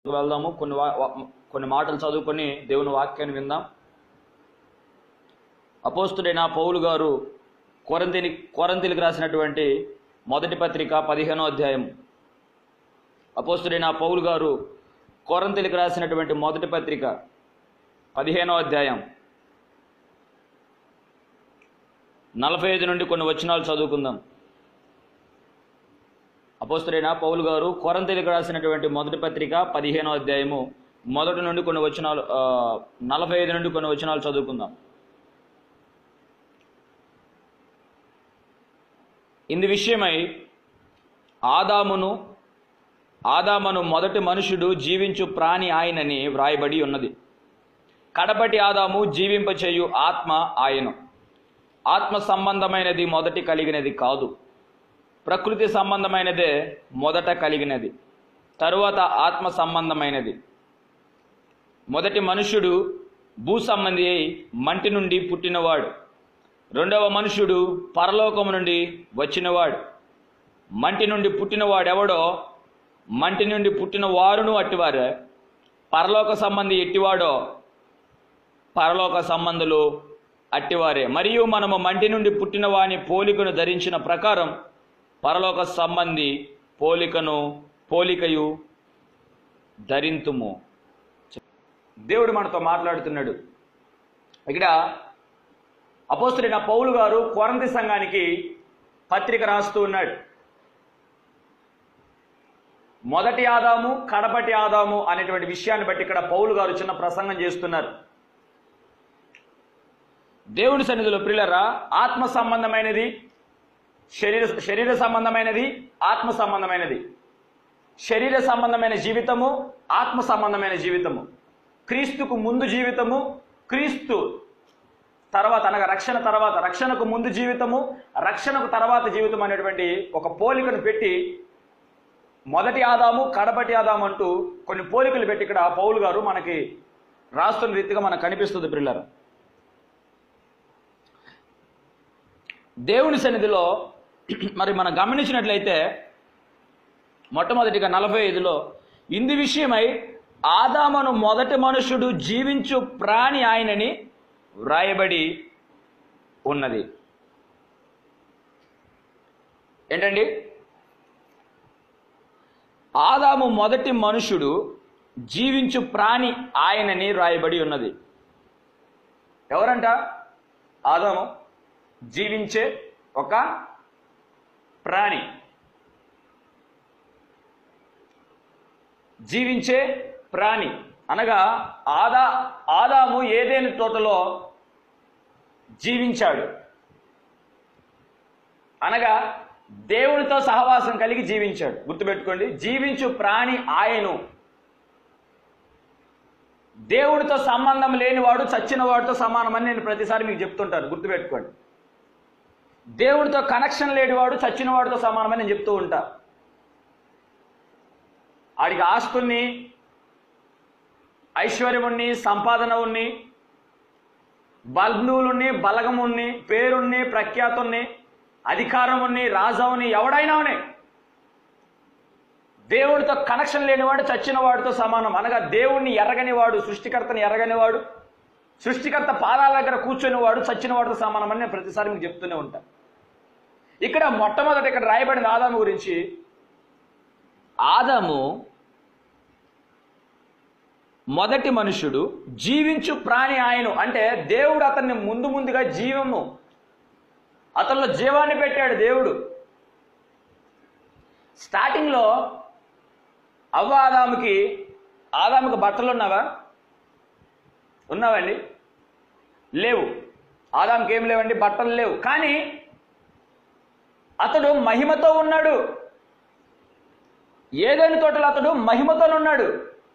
వెళ్దాము కొన్ని వా- వా- కొన్ని మాటలు చదువుకొని దేవుని వాక్యాన్ని విందాం అపోస్తుడైన పౌలు గారు కొరంతిని కొరంతిలకు రాసినటువంటి మొదటి పత్రిక పదిహేనో అధ్యాయం అపోస్తుడైన పౌలు గారు కొరంతిలకు రాసినటువంటి మొదటి పత్రిక పదిహేనో అధ్యాయం నలభై ఐదు నుండి కొన్ని వచనాలు చదువుకుందాం అపోస్తుడైన పౌలు గారు కొరంతిలకు రాసినటువంటి మొదటి పత్రిక పదిహేనో అధ్యాయము మొదటి నుండి కొన్ని వచనాలు ఆ, నలభై ఐదు నుండి కొన్ని వచనాలు చదువుకుందాం ఇందు విషయమై ఆదామును ఆదామును మొదటి మనుషుడు జీవించు ప్రాణి ఆయనని వ్రాయబడి ఉన్నది కడపటి ఆదాము జీవింపచేయు ఆత్మ ఆయను ఆత్మ సంబంధమైనది మొదటి కలిగినది కాదు ప్రకృతి సంబంధమైనదే మొదట కలిగినది తరువాత ఆత్మ సంబంధమైనది మొదటి మనుష్యుడు భూ సంబంధి అయి మంటి నుండి పుట్టినవాడు రెండవ మనుష్యుడు పరలోకము నుండి వచ్చినవాడు మంటి నుండి పుట్టినవాడెవడో మంటి నుండి పుట్టిన వారును అట్టివారే పరలోక సంబంధి ఎట్టివాడో పరలోక సంబంధులు అట్టివారే మరియు మనము మంటి నుండి పుట్టిన వాని పోలికను ధరించిన ప్రకారం పరలోక సంబంధి పోలికను పోలికయు ధరింతుము దేవుడు మనతో మాట్లాడుతున్నాడు ఇక్కడ అపోస్తుడైన పౌలు గారు కొరంతి సంఘానికి పత్రిక రాస్తూ ఉన్నాడు మొదటి ఆదాము కడపటి ఆదాము అనేటువంటి విషయాన్ని బట్టి ఇక్కడ పౌలు గారు చిన్న ప్రసంగం చేస్తున్నారు దేవుని సన్నిధిలో ప్రియులరా ఆత్మ సంబంధమైనది శరీర శరీర సంబంధమైనది ఆత్మ సంబంధమైనది శరీర సంబంధమైన జీవితము ఆత్మ సంబంధమైన జీవితము క్రీస్తుకు ముందు జీవితము క్రీస్తు తర్వాత అనగా రక్షణ తర్వాత రక్షణకు ముందు జీవితము రక్షణకు తర్వాత జీవితం అనేటువంటి ఒక పోలికను పెట్టి మొదటి ఆదాము కడపటి ఆదాము అంటూ కొన్ని పోలికలు పెట్టి ఇక్కడ పౌలు గారు మనకి రాస్తున్న రీతిగా మనకు కనిపిస్తుంది పిల్లలు దేవుని సన్నిధిలో మరి మనం గమనించినట్లయితే మొట్టమొదటిగా నలభై ఐదులో ఇందు విషయమై ఆదామను మొదటి మనుషుడు జీవించు ప్రాణి ఆయనని వ్రాయబడి ఉన్నది ఏంటండి ఆదాము మొదటి మనుషుడు జీవించు ప్రాణి ఆయనని రాయబడి ఉన్నది ఎవరంట ఆదాము జీవించే ఒక ప్రాణి జీవించే ప్రాణి అనగా ఆదా ఆదాము ఏదేని తోటలో జీవించాడు అనగా దేవునితో సహవాసం కలిగి జీవించాడు గుర్తుపెట్టుకోండి జీవించు ప్రాణి ఆయను దేవుడితో సంబంధం లేనివాడు చచ్చిన వాడితో సమానమని నేను ప్రతిసారి మీకు చెప్తుంటాను గుర్తుపెట్టుకోండి దేవుడితో కనెక్షన్ లేనివాడు చచ్చిన వాడితో సమానమని నేను చెప్తూ ఉంటా ఆడికి ఆస్తుల్ని ఐశ్వర్యముని సంపాదన ఉన్ని బంధువులుని బలగముని పేరుణ్ణి ప్రఖ్యాతుణ్ణి అధికారముని రాజావుని ఎవడైనా ఉన్నాయి దేవుడితో కనెక్షన్ లేనివాడు చచ్చిన వాడితో సమానం అనగా దేవుణ్ణి ఎరగని వాడు సృష్టికర్తని ఎరగని వాడు సృష్టికర్త పాదాల దగ్గర కూర్చొని వాడు చచ్చిన వాడితో సమానమని నేను ప్రతిసారి మీకు చెప్తూనే ఉంటాను ఇక్కడ మొట్టమొదటి ఇక్కడ రాయబడిన ఆదాము గురించి ఆదాము మొదటి మనుషుడు జీవించు ప్రాణి ఆయను అంటే దేవుడు అతన్ని ముందు ముందుగా జీవము అతనిలో జీవాన్ని పెట్టాడు దేవుడు స్టార్టింగ్లో అవ్వ ఆదాముకి ఆదాముకి బట్టలు ఉన్నావా ఉన్నావండి లేవు ఆదాముకి ఏం లేవండి బట్టలు లేవు కానీ అతడు మహిమతో ఉన్నాడు ఏదైనా తోటలో అతడు మహిమతో ఉన్నాడు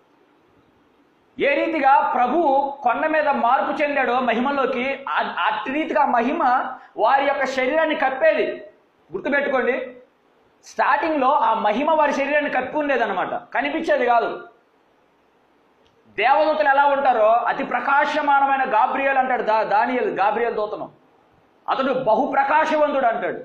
ఏ రీతిగా ప్రభువు కొండ మీద మార్పు చెందాడో మహిమలోకి ఆ- అట్టి రీతిగా మహిమ వారి యొక్క శరీరాన్ని కప్పేది గుర్తుపెట్టుకోండి స్టార్టింగ్లో ఆ మహిమ వారి శరీరాన్ని కప్పి ఉండేది అనమాట కనిపించేది కాదు దేవదూతలు ఎలా ఉంటారో అతి ప్రకాశమానమైన గాబ్రియల్ అంటాడు దా దానియల్ గాబ్రియల్ దూతను అతడు బహు ప్రకాశవంతుడు అంటాడు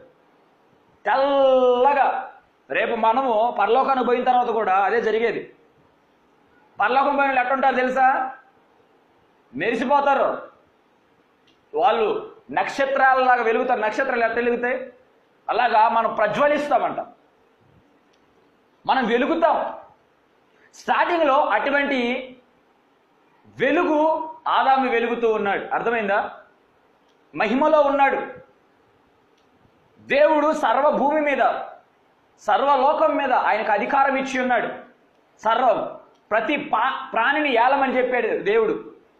తెల్లగా రేపు మనము పరలోకానికి పోయిన తర్వాత కూడా అదే జరిగేది పరలోకం పోయిన వాళ్ళు ఎట్టుంటారు తెలుసా మెరిసిపోతారు వాళ్ళు నక్షత్రాలలాగా వెలుగుతారు నక్షత్రాలు ఎట్ట వెలుగుతాయి అలాగా మనం ప్రజ్వలిస్తామంట మనం వెలుగుతాం స్టార్టింగ్లో అటువంటి వెలుగు ఆదాము వెలుగుతూ ఉన్నాడు అర్థమైందా మహిమలో ఉన్నాడు దేవుడు సర్వభూమి మీద సర్వలోకం మీద ఆయనకు అధికారం ఇచ్చి ఉన్నాడు సర్వం ప్రతి పా ప్రాణిని ఏలమని చెప్పాడు దేవుడు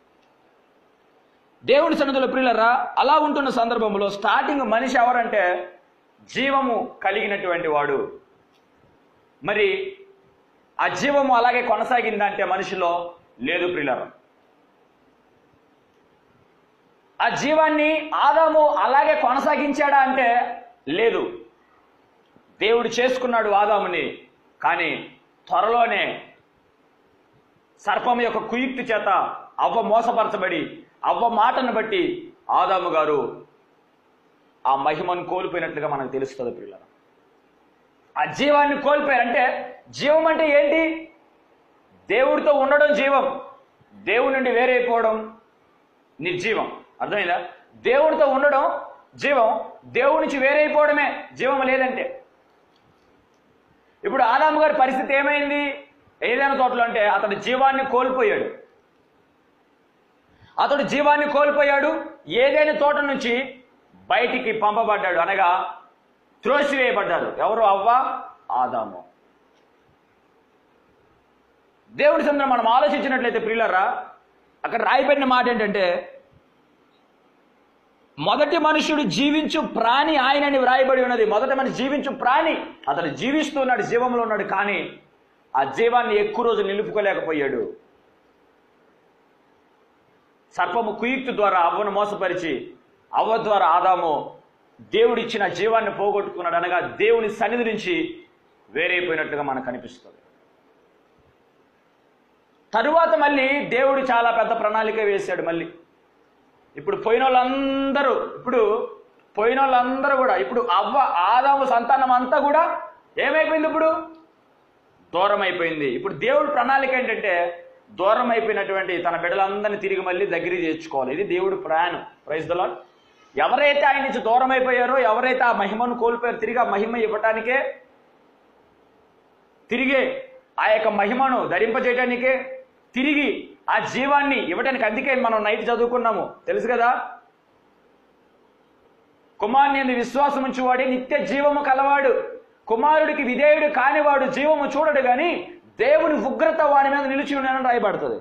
దేవుడి సన్నిధిలో ప్రియులరా అలా ఉంటున్న సందర్భంలో స్టార్టింగ్ మనిషి ఎవరంటే జీవము కలిగినటువంటి వాడు మరి ఆ జీవము అలాగే కొనసాగిందంటే మనిషిలో లేదు ప్రియులరా ఆ జీవాన్ని ఆదాము అలాగే కొనసాగించాడా అంటే లేదు దేవుడు చేసుకున్నాడు ఆదాముని కానీ త్వరలోనే సర్పం యొక్క కుయుక్తి చేత అవ్వ మోసపరచబడి అవ్వ మాటను బట్టి ఆదాము గారు ఆ మహిమను కోల్పోయినట్లుగా మనకు తెలుస్తుంది పిల్లలు ఆ జీవాన్ని కోల్పోయారు అంటే జీవం అంటే ఏంటి దేవుడితో ఉండడం జీవం దేవుడి నుండి వేరైపోవడం నిర్జీవం అర్థమైందా దేవుడితో ఉండడం జీవం దేవుడి నుంచి వేరైపోవడమే జీవం లేదంటే ఇప్పుడు ఆదాము గారి పరిస్థితి ఏమైంది ఏదైనా తోటలో అంటే అతడు జీవాన్ని కోల్పోయాడు అతడు జీవాన్ని కోల్పోయాడు ఏదైనా తోట నుంచి బయటికి పంపబడ్డాడు అనగా త్రోసివేయబడ్డాడు ఎవరు అవ్వ ఆదాము దేవుడి సందరం మనం ఆలోచించినట్లయితే ప్రియులరా అక్కడ రాయబడిన మాట ఏంటంటే మొదటి మనుషుడు జీవించు ప్రాణి ఆయనని వ్రాయబడి ఉన్నది మొదట మనిషి జీవించు ప్రాణి అతడు జీవిస్తూ ఉన్నాడు జీవంలో ఉన్నాడు కానీ ఆ జీవాన్ని ఎక్కువ రోజులు నిలుపుకోలేకపోయాడు సర్పము కుయుక్తి ద్వారా అవ్వను మోసపరిచి అవ్వ ద్వారా ఆదాము దేవుడిచ్చిన జీవాన్ని పోగొట్టుకున్నాడు అనగా దేవుని సన్నిధి నుంచి వేరైపోయినట్టుగా మనకు కనిపిస్తుంది తరువాత మళ్ళీ దేవుడు చాలా పెద్ద ప్రణాళిక వేశాడు మళ్ళీ ఇప్పుడు పోయిన వాళ్ళందరూ ఇప్పుడు పోయిన వాళ్ళందరూ కూడా ఇప్పుడు అవ్వ ఆదాము సంతానం అంతా కూడా ఏమైపోయింది ఇప్పుడు దూరం అయిపోయింది ఇప్పుడు దేవుడి ప్రణాళిక ఏంటంటే దూరం అయిపోయినటువంటి తన బిడ్డలందరినీ తిరిగి మళ్ళీ దగ్గరికి చేర్చుకోవాలి ఇది దేవుడి ప్రయాణం ప్రైజ్ దలాడ్ ఎవరైతే ఆయన నుంచి దూరం అయిపోయారో ఎవరైతే ఆ మహిమను కోల్పోయారో తిరిగి ఆ మహిమ ఇవ్వటానికే తిరిగి ఆ యొక్క మహిమను ధరింపజేయటానికే తిరిగి ఆ జీవాన్ని ఇవ్వటానికి అందుకే మనం నైట్ చదువుకున్నాము తెలుసు కదా కుమారుని ఎందు విశ్వాసం ఉంచువాడే నిత్య జీవము కలవాడు కుమారుడికి విధేయుడు కానివాడు జీవము చూడడు గాని దేవుని ఉగ్రత వాడి మీద నిలిచి ఉన్నానని రాయబడుతుంది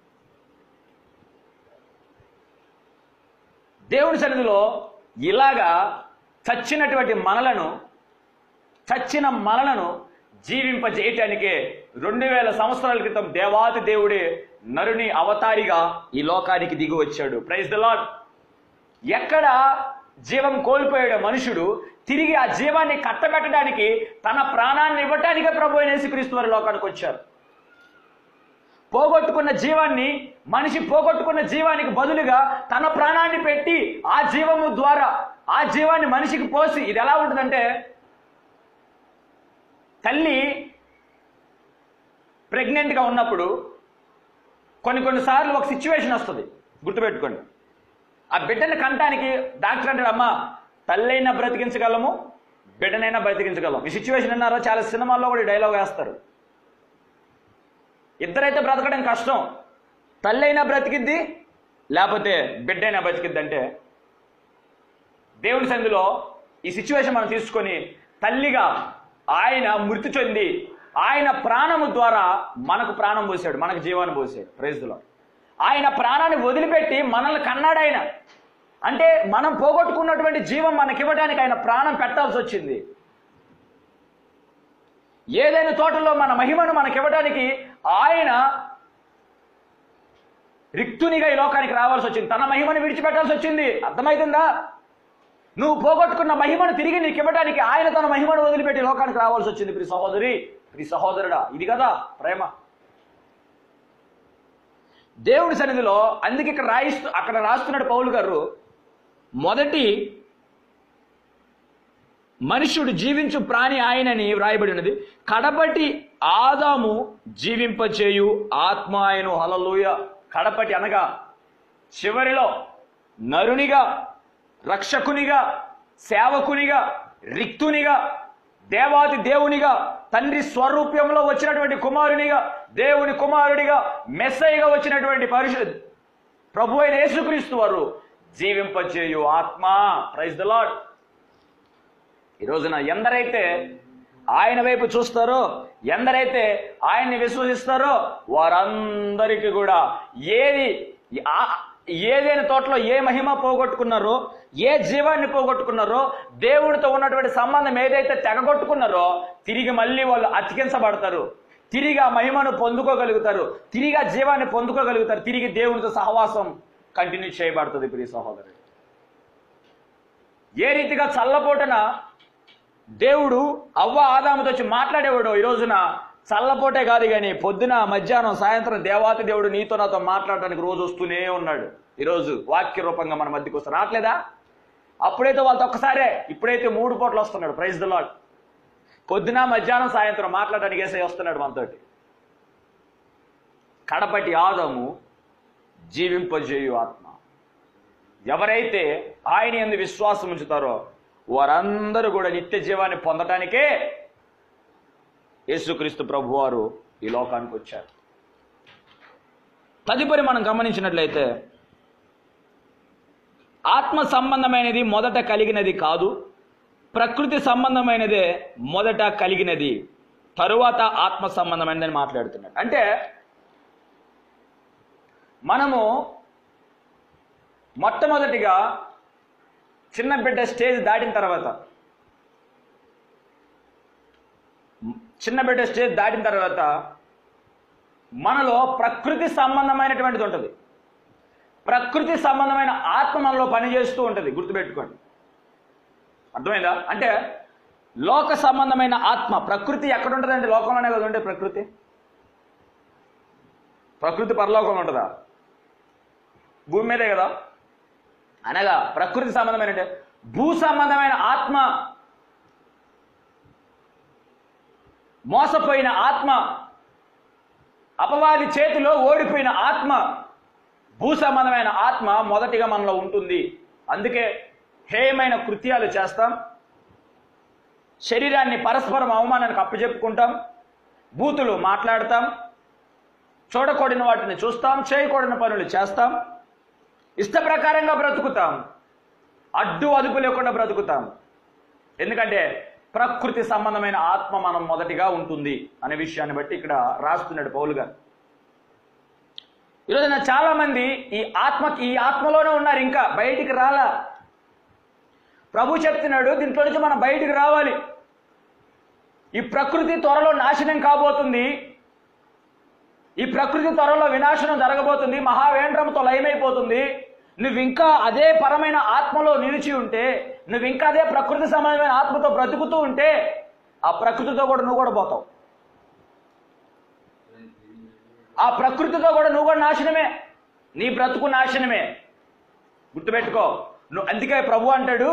దేవుని సన్నిధిలో ఇలాగా చచ్చినటువంటి మనలను చచ్చిన మనలను జీవింపజేయటానికే రెండు వేల సంవత్సరాల క్రితం దేవాది దేవుడే నరుని అవతారిగా ఈ లోకానికి దిగి వచ్చాడు ప్రైజ్ ద లాడ్ ఎక్కడ జీవం కోల్పోయాడు మనుషుడు తిరిగి ఆ జీవాన్ని కట్టబెట్టడానికి తన ప్రాణాన్ని ఇవ్వటానికే ప్రభు అయిన యేసుక్రీస్తు వారి లోకానికి వచ్చారు పోగొట్టుకున్న జీవాన్ని మనిషి పోగొట్టుకున్న జీవానికి బదులుగా తన ప్రాణాన్ని పెట్టి ఆ జీవము ద్వారా ఆ జీవాన్ని మనిషికి పోసి ఇది ఎలా ఉంటుందంటే తల్లి ప్రెగ్నెంట్గా ఉన్నప్పుడు కొన్ని కొన్నిసార్లు ఒక సిచ్యువేషన్ వస్తుంది గుర్తుపెట్టుకోండి ఆ బిడ్డని కంటానికి డాక్టర్ అంటాడు అమ్మా తల్లైనా బ్రతికించగలము బిడ్డనైనా బ్రతికించగలం ఈ సిచ్యువేషన్ అన్నారో చాలా సినిమాల్లో కూడా ఈ డైలాగ్ వేస్తారు ఇద్దరైతే బ్రతకడం కష్టం తల్లైనా బ్రతికిద్ది లేకపోతే బిడ్డైనా బ్రతికిద్ది అంటే దేవుని సంధిలో ఈ సిచ్యువేషన్ మనం తీసుకొని తల్లిగా ఆయన మృతి చెంది ఆయన ప్రాణము ద్వారా మనకు ప్రాణం పోసాడు మనకు జీవాన్ని పోసాడు ప్రైజ్లో ఆయన ప్రాణాన్ని వదిలిపెట్టి మనల్ని కన్నాడు ఆయన అంటే మనం పోగొట్టుకున్నటువంటి జీవం మనకివ్వడానికి ఆయన ప్రాణం పెట్టాల్సి వచ్చింది ఏదైనా తోటలో మన మహిమను మనకివ్వడానికి ఆయన రిక్తునిగా ఈ లోకానికి రావాల్సి వచ్చింది తన మహిమను విడిచిపెట్టాల్సి వచ్చింది అర్థమవుతుందా నువ్వు పోగొట్టుకున్న మహిమను తిరిగి నీకు ఇవ్వడానికి ఆయన తన మహిమను వదిలిపెట్టి లోకానికి రావాల్సి వచ్చింది ప్రి సహోదరి ప్రి సహోదరుడా ఇది కదా ప్రేమ దేవుడి సన్నిధిలో అందుకే ఇక్కడ రాయిస్తూ అక్కడ రాస్తున్నాడు పౌలు గారు మొదటి మనుష్యుడు జీవించు ప్రాణి ఆయనని వ్రాయబడి ఉన్నది కడపటి ఆదాము జీవింపచేయు ఆత్మ ఆయను హలలోయ కడపటి అనగా చివరిలో నరునిగా రక్షకునిగా సేవకునిగా రిక్తునిగా దేవాది దేవునిగా తండ్రి స్వరూప్యంలో వచ్చినటువంటి కుమారునిగా దేవుని కుమారుడిగా మెస్సైగా వచ్చినటువంటి పరిషత్ ప్రభు అయిన యేసుక్రీస్తు వారు జీవింపచేయు ఆత్మ ప్రైజ్ ద లాడ్ ఈ రోజున ఎందరైతే ఆయన వైపు చూస్తారో ఎందరైతే ఆయన్ని విశ్వసిస్తారో వారందరికీ కూడా ఏది ఆ- ఏదైనా తోటలో ఏ మహిమ పోగొట్టుకున్నారో ఏ జీవాన్ని పోగొట్టుకున్నారో దేవుడితో ఉన్నటువంటి సంబంధం ఏదైతే తెగగొట్టుకున్నారో తిరిగి మళ్ళీ వాళ్ళు అతికించబడతారు తిరిగి ఆ మహిమను పొందుకోగలుగుతారు తిరిగి ఆ జీవాన్ని పొందుకోగలుగుతారు తిరిగి దేవునితో సహవాసం కంటిన్యూ చేయబడుతుంది ప్రియ సహోదరు ఏ రీతిగా చల్లపోటన దేవుడు అవ్వ ఆదాముతో వచ్చి మాట్లాడేవాడు ఈ రోజున చల్లపోటే కాదు కానీ పొద్దున మధ్యాహ్నం సాయంత్రం దేవాతి దేవుడు నీతో నాతో మాట్లాడడానికి రోజు వస్తూనే ఉన్నాడు ఈరోజు వాక్య రూపంగా మన మధ్యకి వస్తారు రావట్లేదా అప్పుడైతే వాళ్ళతో ఒక్కసారే ఇప్పుడైతే మూడు పూటలు వస్తున్నాడు ప్రైజ్ ద లాడ్ పొద్దున మధ్యాహ్నం సాయంత్రం మాట్లాడడానికి వేసే వస్తున్నాడు మనతోటి కడపటి ఆదము జీవింపజేయు ఆత్మ ఎవరైతే ఆయన ఎందు విశ్వాసం ఉంచుతారో వారందరూ కూడా నిత్య జీవాన్ని పొందటానికే యేసుక్రీస్తు ప్రభువారు ఈ లోకానికి వచ్చారు తదుపరి మనం గమనించినట్లయితే ఆత్మ సంబంధమైనది మొదట కలిగినది కాదు ప్రకృతి సంబంధమైనదే మొదట కలిగినది తరువాత ఆత్మ సంబంధమైనదని మాట్లాడుతున్నాడు అంటే మనము మొట్టమొదటిగా చిన్న బిడ్డ స్టేజ్ దాటిన తర్వాత చిన్న బిడ్డ స్టేజ్ దాటిన తర్వాత మనలో ప్రకృతి సంబంధమైనటువంటిది ఉంటుంది ప్రకృతి సంబంధమైన ఆత్మ మనలో పనిచేస్తూ ఉంటుంది గుర్తుపెట్టుకోండి అర్థమైందా అంటే లోక సంబంధమైన ఆత్మ ప్రకృతి ఎక్కడ ఉంటుందండి లోకంలోనే కదా ఉంటే ప్రకృతి ప్రకృతి పరలోకంలో ఉంటుందా భూమి మీదే కదా అనగా ప్రకృతి సంబంధమైన అంటే భూ సంబంధమైన ఆత్మ మోసపోయిన ఆత్మ అపవాది చేతిలో ఓడిపోయిన ఆత్మ భూ సంబంధమైన ఆత్మ మొదటిగా మనలో ఉంటుంది అందుకే హేయమైన కృత్యాలు చేస్తాం శరీరాన్ని పరస్పరం అవమానానికి అప్పచెప్పుకుంటాం బూతులు మాట్లాడతాం చూడకూడని వాటిని చూస్తాం చేయకూడని పనులు చేస్తాం ఇష్ట ప్రకారంగా బ్రతుకుతాం అడ్డు అదుపు లేకుండా బ్రతుకుతాం ఎందుకంటే ప్రకృతి సంబంధమైన ఆత్మ మనం మొదటిగా ఉంటుంది అనే విషయాన్ని బట్టి ఇక్కడ రాస్తున్నాడు పౌలు గారు ఈరోజున చాలా మంది ఈ ఆత్మకి ఈ ఆత్మలోనే ఉన్నారు ఇంకా బయటికి రాలా ప్రభు చెప్తున్నాడు దీంట్లో నుంచి మనం బయటికి రావాలి ఈ ప్రకృతి త్వరలో నాశనం కాబోతుంది ఈ ప్రకృతి త్వరలో వినాశనం జరగబోతుంది మహావేంద్రంతో లయమైపోతుంది నువ్వు ఇంకా అదే పరమైన ఆత్మలో నిలిచి ఉంటే నువ్వు ఇంకా అదే ప్రకృతి సంబంధమైన ఆత్మతో బ్రతుకుతూ ఉంటే ఆ ప్రకృతితో కూడా నువ్వు కూడా పోతావు ఆ ప్రకృతితో కూడా నువ్వు కూడా నాశనమే నీ బ్రతుకు నాశనమే గుర్తుపెట్టుకో నువ్వు అందుకే ప్రభు అంటాడు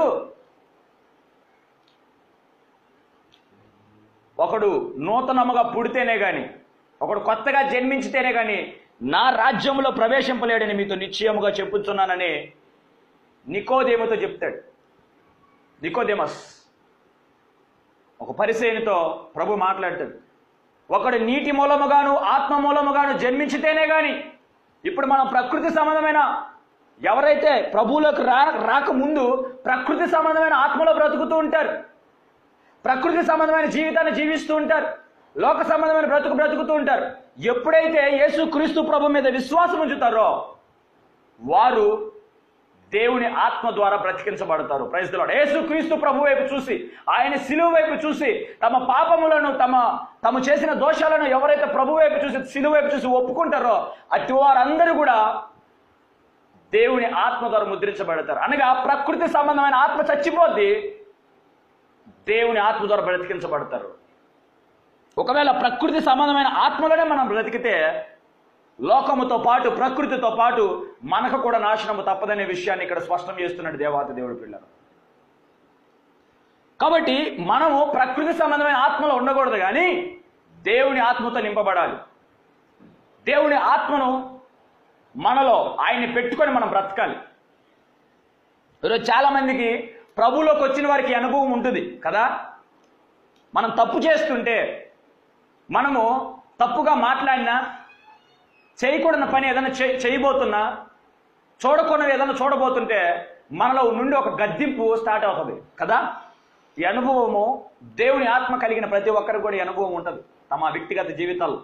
ఒకడు నూతనముగా పుడితేనే గాని ఒకడు కొత్తగా జన్మించితేనే గాని నా రాజ్యంలో ప్రవేశింపలేడని మీతో నిశ్చయముగా చెప్పుచున్నానని నికోదేముతో చెప్తాడు నికోదేమస్ ఒక పరిశీలనతో ప్రభు మాట్లాడతాడు ఒకడు నీటి మూలముగాను ఆత్మ మూలముగాను జన్మించితేనే గాని ఇప్పుడు మనం ప్రకృతి సంబంధమైన ఎవరైతే ప్రభువులకు రా రాకముందు ప్రకృతి సంబంధమైన ఆత్మలో బ్రతుకుతూ ఉంటారు ప్రకృతి సంబంధమైన జీవితాన్ని జీవిస్తూ ఉంటారు లోక సంబంధమైన బ్రతుకు బ్రతుకుతూ ఉంటారు ఎప్పుడైతే యేసు క్రీస్తు ప్రభు మీద విశ్వాసం ఉంచుతారో వారు దేవుని ఆత్మ ద్వారా బ్రతికించబడతారు ప్రైజ్లాడు యేసు క్రీస్తు ప్రభు వైపు చూసి ఆయన సిలువ వైపు చూసి తమ పాపములను తమ తమ చేసిన దోషాలను ఎవరైతే ప్రభు వైపు చూసి సిలువ వైపు చూసి ఒప్పుకుంటారో అటు వారందరూ కూడా దేవుని ఆత్మ ద్వారా ముద్రించబడతారు అనగా ప్రకృతి సంబంధమైన ఆత్మ చచ్చిపోద్ది దేవుని ఆత్మ ద్వారా బ్రతికించబడతారు ఒకవేళ ప్రకృతి సంబంధమైన ఆత్మలోనే మనం బ్రతికితే లోకముతో పాటు ప్రకృతితో పాటు మనకు కూడా నాశనము తప్పదనే విషయాన్ని ఇక్కడ స్పష్టం చేస్తున్నాడు దేవాతి దేవుడి పిల్లలు కాబట్టి మనము ప్రకృతి సంబంధమైన ఆత్మలో ఉండకూడదు కానీ దేవుని ఆత్మతో నింపబడాలి దేవుని ఆత్మను మనలో ఆయన్ని పెట్టుకొని మనం బ్రతకాలి ఈరోజు చాలా మందికి ప్రభువులోకి వచ్చిన వారికి ఈ అనుభవం ఉంటుంది కదా మనం తప్పు చేస్తుంటే మనము తప్పుగా మాట్లాడినా చేయకూడని పని ఏదైనా చే- చేయబోతున్నా చూడకూడదు ఏదైనా చూడబోతుంటే మనలో నుండి ఒక గద్దింపు స్టార్ట్ అవుతుంది కదా ఈ అనుభవము దేవుని ఆత్మ కలిగిన ప్రతి ఒక్కరికి కూడా ఈ అనుభవం ఉంటుంది తమ వ్యక్తిగత జీవితాల్లో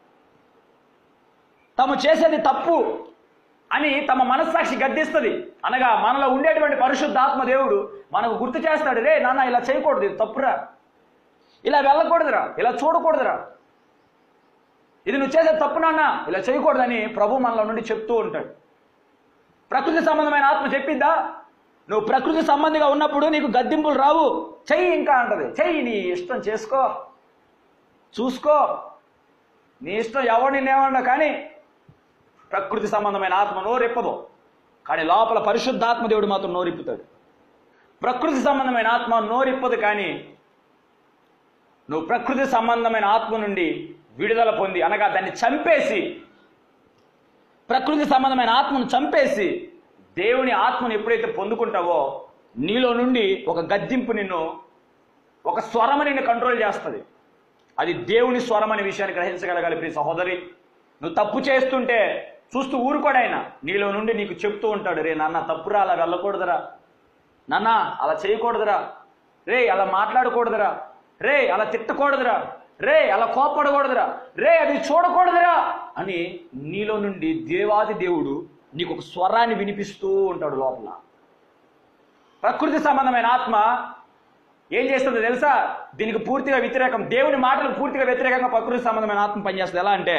తాము చేసేది తప్పు అని తమ మనస్సాక్షి గద్దిస్తుంది అనగా మనలో ఉండేటువంటి పరిశుద్ధాత్మ దేవుడు మనకు గుర్తు చేస్తాడు రే నాన్న ఇలా చేయకూడదు ఇది తప్పురా ఇలా వెళ్ళకూడదురా ఇలా చూడకూడదురా ఇది నువ్వు చేసే తప్పు నాన్న ఇలా చేయకూడదని ప్రభు మనలో నుండి చెప్తూ ఉంటాడు ప్రకృతి సంబంధమైన ఆత్మ చెప్పిద్దా నువ్వు ప్రకృతి సంబంధిగా ఉన్నప్పుడు నీకు గద్దింపులు రావు చెయ్యి ఇంకా అంటది చెయ్యి నీ ఇష్టం చేసుకో చూసుకో నీ ఇష్టం ఎవరు నిన్నేమన్నా కానీ ప్రకృతి సంబంధమైన ఆత్మ నోరెప్పదు కానీ లోపల పరిశుద్ధాత్మ దేవుడు మాత్రం నోరిప్పుతాడు ప్రకృతి సంబంధమైన ఆత్మ నోరిప్పదు కానీ నువ్వు ప్రకృతి సంబంధమైన ఆత్మ నుండి విడుదల పొంది అనగా దాన్ని చంపేసి ప్రకృతి సంబంధమైన ఆత్మను చంపేసి దేవుని ఆత్మను ఎప్పుడైతే పొందుకుంటావో నీలో నుండి ఒక గద్దింపు నిన్ను ఒక స్వరము నిన్ను కంట్రోల్ చేస్తుంది అది దేవుని స్వరం అనే విషయాన్ని గ్రహించగలగాలి ప్రియ సహోదరి నువ్వు తప్పు చేస్తుంటే చూస్తూ ఊరుకోడైనా నీలో నుండి నీకు చెప్తూ ఉంటాడు రే నాన్న తప్పురా అలా వెళ్ళకూడదురా నాన్న అలా చేయకూడదురా రే అలా మాట్లాడకూడదురా రే అలా తిట్టకూడదురా రే అలా కోప్పడకూడదురా రే అది చూడకూడదురా అని నీలో నుండి దేవాది దేవుడు నీకు ఒక స్వరాన్ని వినిపిస్తూ ఉంటాడు లోపల ప్రకృతి సంబంధమైన ఆత్మ ఏం చేస్తుందో తెలుసా దీనికి పూర్తిగా వ్యతిరేకం దేవుని మాటలకు పూర్తిగా వ్యతిరేకంగా ప్రకృతి సంబంధమైన ఆత్మ పనిచేస్తుంది ఎలా అంటే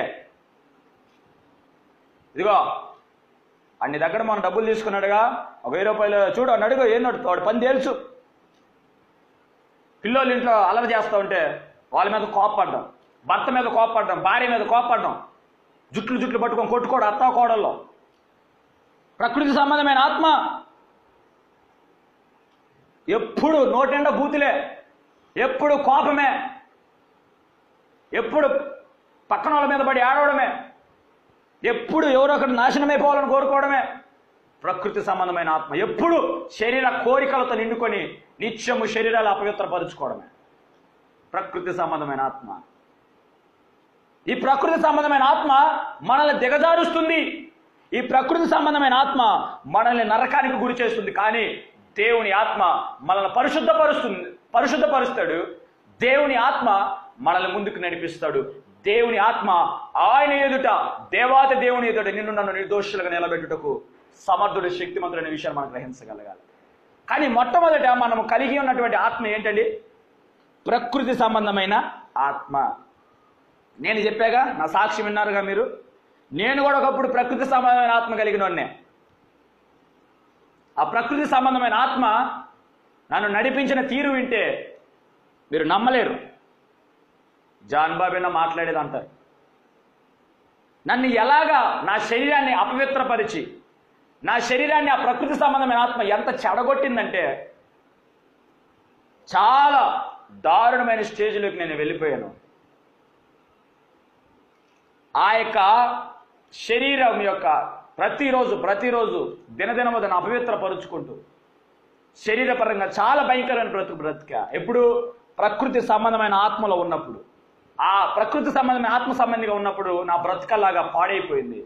ఇదిగో అన్ని దగ్గర మనం డబ్బులు తీసుకున్నాడుగా ఒక వెయ్యి రూపాయలు చూడు అని అడుగు ఏం నడుపు వాడు పని తేల్చు పిల్లోళ్ళు ఇంట్లో అలర చేస్తూ ఉంటే వాళ్ళ మీద కోప్పడ్డం భర్త మీద కోప్పడ్డం భార్య మీద కోప్పడ్డం జుట్లు జుట్లు పట్టుకొని కొట్టుకోవడం అత్తా కోడల్లో ప్రకృతి సంబంధమైన ఆత్మ ఎప్పుడు నోటెండ బూతులే ఎప్పుడు కోపమే ఎప్పుడు పక్కన వాళ్ళ మీద పడి ఆడవడమే ఎప్పుడు ఎవరో ఒకటి నాశనమైపోవాలని కోరుకోవడమే ప్రకృతి సంబంధమైన ఆత్మ ఎప్పుడు శరీర కోరికలతో నిండుకొని నిత్యము శరీరాలు అపవిత్రపరుచుకోవడమే ప్రకృతి సంబంధమైన ఆత్మ ఈ ప్రకృతి సంబంధమైన ఆత్మ మనల్ని దిగజారుస్తుంది ఈ ప్రకృతి సంబంధమైన ఆత్మ మనల్ని నరకానికి గురి చేస్తుంది కానీ దేవుని ఆత్మ మనల్ని పరిశుద్ధపరుస్తుంది పరిశుద్ధపరుస్తాడు దేవుని ఆత్మ మనల్ని ముందుకు నడిపిస్తాడు దేవుని ఆత్మ ఆయన ఎదుట దేవాతి దేవుని ఎదుట నిన్ను నన్ను నిర్దోషులుగా నిలబెట్టుటకు సమర్థుడు శక్తిమంతుడైన విషయాన్ని మనం గ్రహించగలగాలి కానీ మొట్టమొదట మనం కలిగి ఉన్నటువంటి ఆత్మ ఏంటండి ప్రకృతి సంబంధమైన ఆత్మ నేను చెప్పాగా నా సాక్షి విన్నారుగా మీరు నేను కూడా ఒకప్పుడు ప్రకృతి సంబంధమైన ఆత్మ కలిగిన వాడినే ఆ ప్రకృతి సంబంధమైన ఆత్మ నన్ను నడిపించిన తీరు వింటే మీరు నమ్మలేరు జాన్ బాబేనా మాట్లాడేది అంటారు నన్ను ఎలాగా నా శరీరాన్ని అపవిత్రపరిచి నా శరీరాన్ని ఆ ప్రకృతి సంబంధమైన ఆత్మ ఎంత చెడగొట్టిందంటే చాలా దారుణమైన స్టేజ్లోకి నేను వెళ్ళిపోయాను ఆ యొక్క శరీరం యొక్క ప్రతిరోజు ప్రతిరోజు దినదినము దాన్ని అపవిత్రపరుచుకుంటూ శరీరపరంగా చాలా భయంకరమైన బ్రతుకు బ్రతిక ఎప్పుడు ప్రకృతి సంబంధమైన ఆత్మలో ఉన్నప్పుడు ఆ ప్రకృతి సంబంధమైన ఆత్మ సంబంధిగా ఉన్నప్పుడు నా బ్రతుకలాగా పాడైపోయింది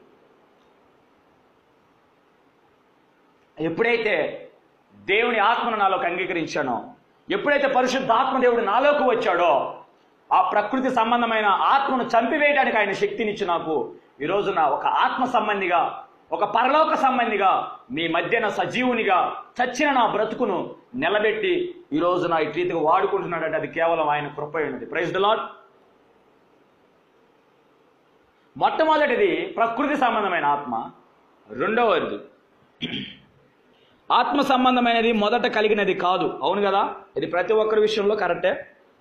ఎప్పుడైతే దేవుని ఆత్మను నాలోకి అంగీకరించానో ఎప్పుడైతే పరిశుద్ధాత్మ దేవుడు నాలోకి వచ్చాడో ఆ ప్రకృతి సంబంధమైన ఆత్మను చంపివేయడానికి ఆయన శక్తినిచ్చి నాకు ఈ రోజున ఒక ఆత్మ సంబంధిగా ఒక పరలోక సంబంధిగా మీ మధ్యన సజీవునిగా చచ్చిన నా బ్రతుకును నిలబెట్టి ఈ రోజు నా ఇటు రీతిగా వాడుకుంటున్నాడంటే అది కేవలం ఆయన కృప ఉన్నది ప్రైజ్ ద లాడ్ మొట్టమొదటిది ప్రకృతి సంబంధమైన ఆత్మ రెండవది ఆత్మ సంబంధమైనది మొదట కలిగినది కాదు అవును కదా ఇది ప్రతి ఒక్కరి విషయంలో కరెక్టే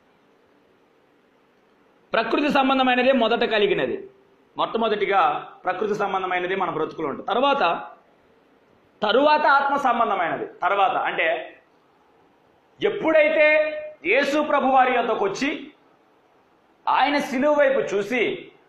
ప్రకృతి సంబంధమైనదే మొదట కలిగినది మొట్టమొదటిగా ప్రకృతి సంబంధమైనది మన బ్రతుకులు ఉంటుంది తర్వాత తరువాత ఆత్మ సంబంధమైనది తర్వాత అంటే ఎప్పుడైతే యేసు ప్రభు వారి యొద్దకు వచ్చి ఆయన సిలువ వైపు చూసి